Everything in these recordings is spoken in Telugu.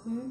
ఉమ్.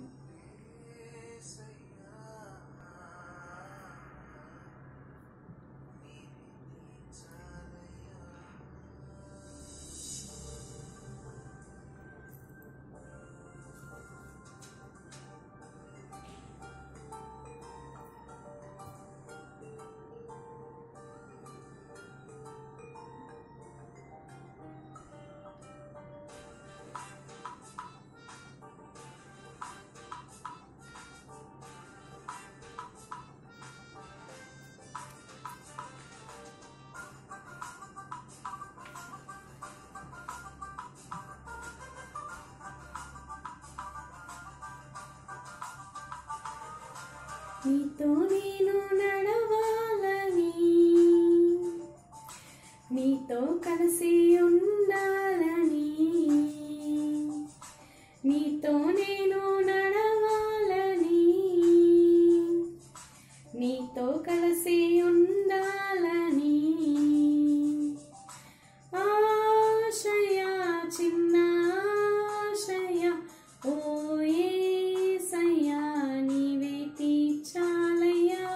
నీతో నేను నడవాలని నీతో కలిసి ఉండాలని నీతో నేను నడవాలని నీతో కలిసి ఉండాలని ఆశయ చిన్న ఆశయ ఓ యేసయ్యా నీవే తీర్చాలయ్యా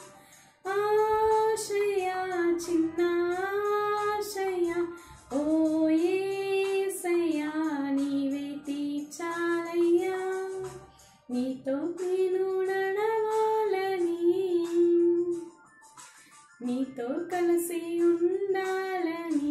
ఆశయ చిన్న ఆశయ ఓ యేసయ్యా నీవే తీర్చాలయ్యా నీతో నేను నడవాలని నీతో కలిసి ఉండాలని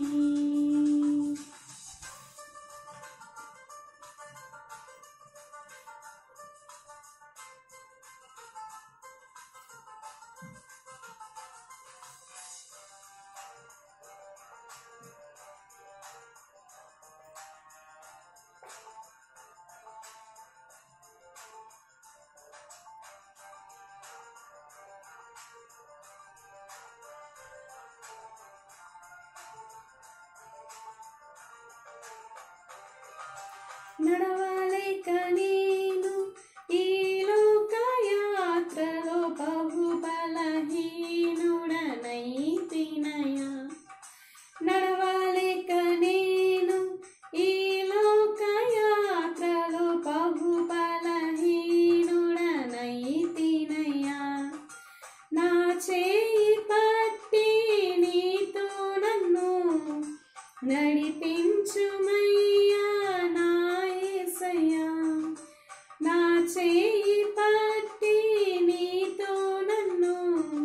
నడవలేక నేను ఈ లోక యాత్రలో బహు బలహీనుడనైతినయా నడవలేక నేను ఈ లోక యాత్రలో బహు బలహీనుడనైతినయా నా చేయి పట్టి నీతో నన్ను నడిపించుమయ్యా నా యేసయ్యా నా చేయి పట్టి నీతో నన్ను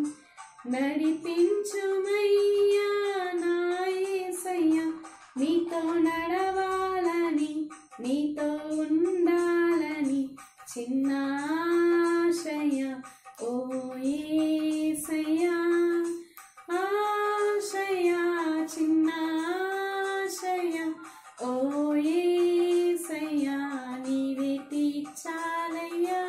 నడిపించుమయ్యా నా యేసయ్యా నీతో నడవాలని నీతో ఉండాలని చిన్న ఆశయ ఓ యేసయ్యా ఆశయ చిన్న ఆశయ ఓ యేసయ్యా నీవే తీర్చాలయ్యా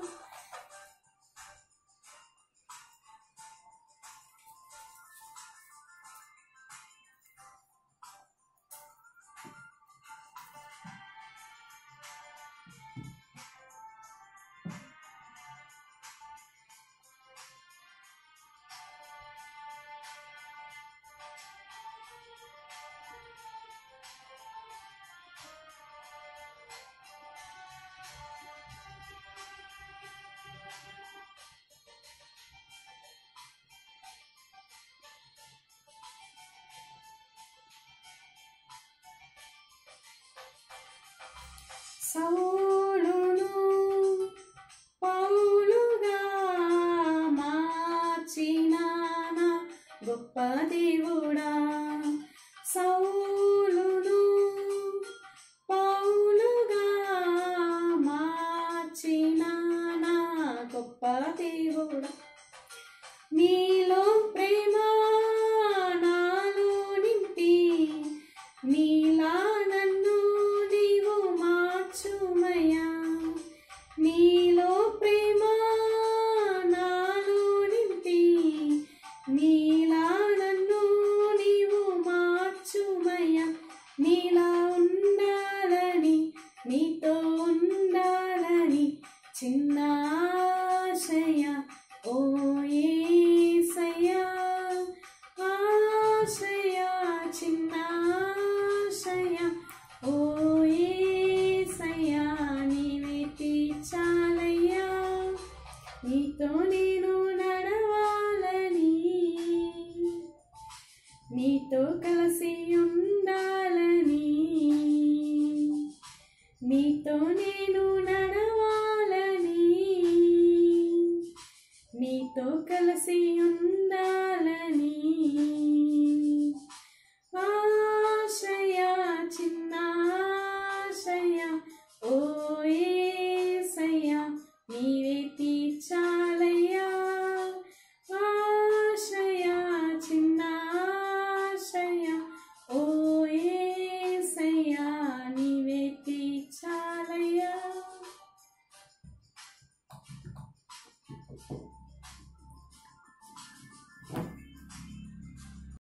సౌలును పౌలుగా మార్చిన నా గొప్ప దేవుడా